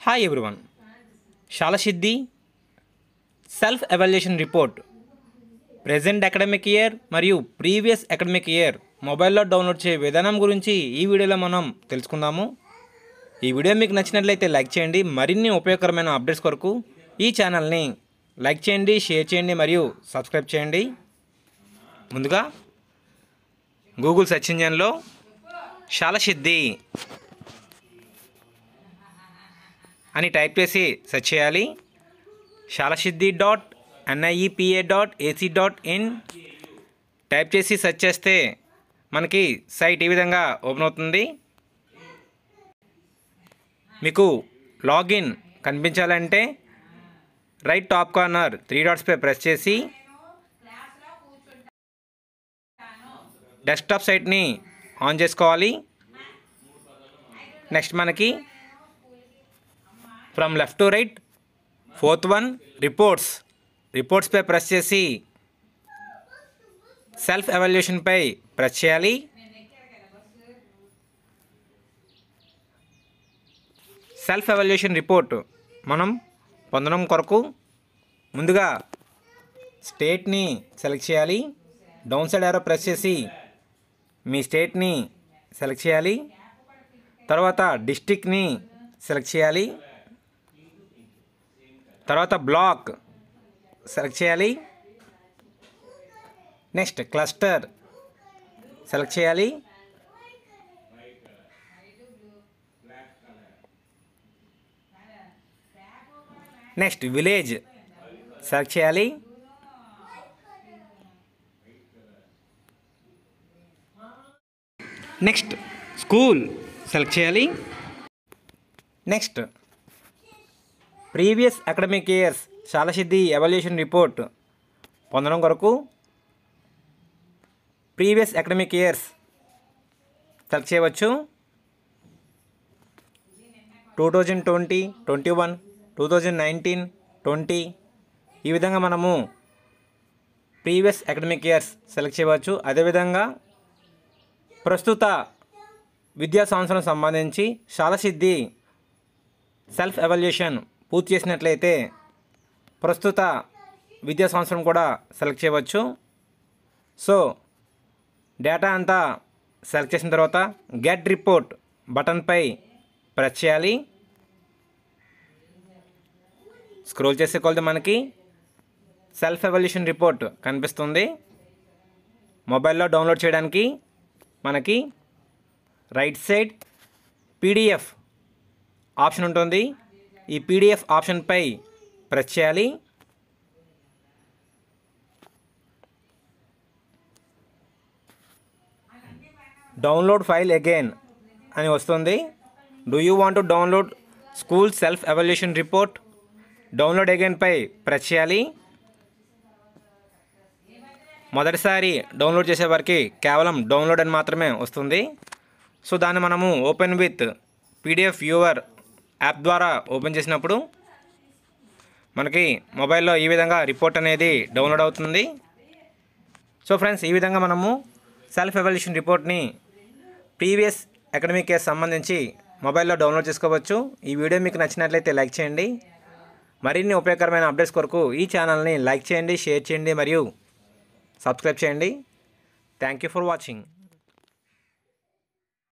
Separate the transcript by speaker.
Speaker 1: hi everyone Shaalasiddhi self evaluation report present academic year మరియు previous academic year మొబైల్లో download చేయ విధానం గురించి ఈ వీడియోలో మనం తెలుసుకుందాము ఈ వీడియో మీకు నచ్చినట్లయితే లైక్ చేయండి మరిన్ని ఉపయోగకరమైన అప్డేట్స్ కొరకు ఈ ఛానల్ని లైక్ చేయండి షేర్ చేయండి మరియు సబ్స్క్రైబ్ చేయండి ముందుగా గూగుల్ సెర్చ్ ఇంజన్లో శాలసిద్ధి అని టైప్ చేసి సెర్చ్ చేయాలి Shaalasiddhi dot NIEPA dot AC dot in type చేసి సెర్చ్ చేస్తే మనకి సైట్ ఈ విధంగా ఓపెన్ అవుతుంది మీకు లాగిన్ కనిపించాలంటే రైట్ టాప్ కార్నర్ త్రీ డాట్స్పై ప్రెస్ చేసి డెస్క్టాప్ సైట్ని ఆన్ చేసుకోవాలి నెక్స్ట్ మనకి from left to right fourth one reports రిపోర్ట్స్పై ప్రెస్ చేసి సెల్ఫ్ ఎవాల్యుయేషన్పై ప్రెస్ చేయాలి సెల్ఫ్ ఎవాల్యుయేషన్ రిపోర్ట్ మనం పొందడం కొరకు ముందుగా స్టేట్ని సెలెక్ట్ చేయాలి డౌన్ సైడ్ ఆరో ప్రెస్ చేసి మీ స్టేట్ని సెలెక్ట్ చేయాలి తర్వాత డిస్టిక్ని సెలెక్ట్ చేయాలి తర్వాత బ్లాక్ సెలెక్ట్ చేయాలి నెక్స్ట్ క్లస్టర్ సెలెక్ట్ చేయాలి నెక్స్ట్ విలేజ్ సెలెక్ట్ చేయాలి నెక్స్ట్ స్కూల్ సెలెక్ట్ చేయాలి next previous academic years Shaalasiddhi evaluation report పొందడం కొరకు ప్రీవియస్ అకాడమిక్ ఇయర్స్ సెలెక్ట్ చేయవచ్చు two thousand twenty twenty one two thousand nineteen twenty ఈ విధంగా మనము ప్రీవియస్ అకాడమిక్ ఇయర్స్ సెలెక్ట్ చేయవచ్చు అదేవిధంగా ప్రస్తుత విద్యా సంవత్సరం సంబంధించి శాలసిద్ధి సెల్ఫ్ ఎవాల్యుయేషన్ పూర్తి చేసినట్లయితే ప్రస్తుత విద్యా సంవత్సరం కూడా సెలెక్ట్ చేయవచ్చు సో డేటా అంతా సెలెక్ట్ చేసిన తర్వాత గెట్ రిపోర్ట్ బటన్పై ప్రెస్ చేయాలి స్క్రోల్ చేసే కొలది మనకి సెల్ఫ్ ఎవాల్యుయేషన్ రిపోర్ట్ కనిపిస్తుంది మొబైల్లో డౌన్లోడ్ చేయడానికి మనకి రైట్ సైడ్ పీడిఎఫ్ ఆప్షన్ ఉంటుంది ఈ పీడిఎఫ్ ఆప్షన్పై ప్రెస్ చేయాలి డౌన్లోడ్ ఫైల్ అగైన్ అని వస్తుంది do you want to download school self evaluation report download అగైన్పై ప్రెస్ చేయాలి మొదటిసారి డౌన్లోడ్ చేసే వారికి కేవలం డౌన్లోడ్ అని మాత్రమే వస్తుంది సో దాన్ని మనము open with PDF viewer app ద్వారా ఓపెన్ చేసినప్పుడు మనకి మొబైల్లో ఈ విధంగా రిపోర్ట్ అనేది డౌన్లోడ్ అవుతుంది సో ఫ్రెండ్స్ ఈ విధంగా మనము సెల్ఫ్ ఎవాల్యుయేషన్ రిపోర్ట్ని ప్రీవియస్ అకాడమిక్ ఇయర్ సంబంధించి మొబైల్లో డౌన్లోడ్ చేసుకోవచ్చు ఈ వీడియో మీకు నచ్చినట్లయితే లైక్ చేయండి మరిన్ని ఉపయోగకరమైన అప్డేట్స్ కొరకు ఈ ఛానల్ని లైక్ చేయండి షేర్ చేయండి మరియు సబ్స్క్రైబ్ చేయండి థ్యాంక్ యూ ఫర్ వాచింగ్